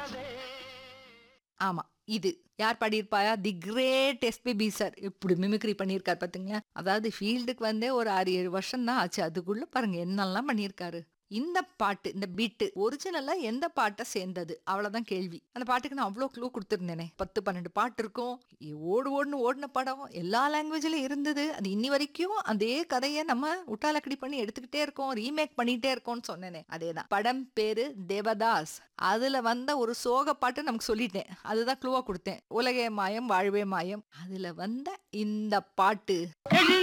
ஆமா இது யார் பாடியிருப்பாயா தி கிரேட் எஸ்பிபி சார் இப்படி மிமிக்ரி பண்ணியிருக்காரு பாத்தீங்களா அதாவது ஃபீல்டுக்கு வந்தே ஒரு ஆறு ஏழு வருஷம் தான் ஆச்சு அதுக்குள்ள பாருங்க என்னெல்லாம் பண்ணியிருக்காரு இந்த பாட்டு இந்த பீட்டு ஒரிஜினலா எந்த பாட்டை சேர்ந்தது அவ்வளவுதான் கேள்வி அந்த பாட்டுக்கு நான் அவ்வளோ க்ளூ கொடுத்துருந்தேனே பத்து பன்னெண்டு பாட்டு இருக்கும் இ- ஓடு ஓடுன்னு ஓடின படம் எல்லா லாங்குவேஜ்லயும் இருந்தது அது இன்னி வரைக்கும் அதே கதையை நம்ம உட்டாலக்கடி பண்ணி எடுத்துக்கிட்டே இருக்கோம் ரீமேக் பண்ணிட்டே இருக்கோம்னு சொன்னேனே அதேதான் படம் பேரு தேவதாஸ் அதுல வந்த ஒரு சோக பாட்டு நமக்கு சொல்லிட்டேன் அதுதான் க்ளூவா கொடுத்தேன் உலகே மாயம் வாழ்வே மாயம் அதுல வந்த இந்த பாட்டு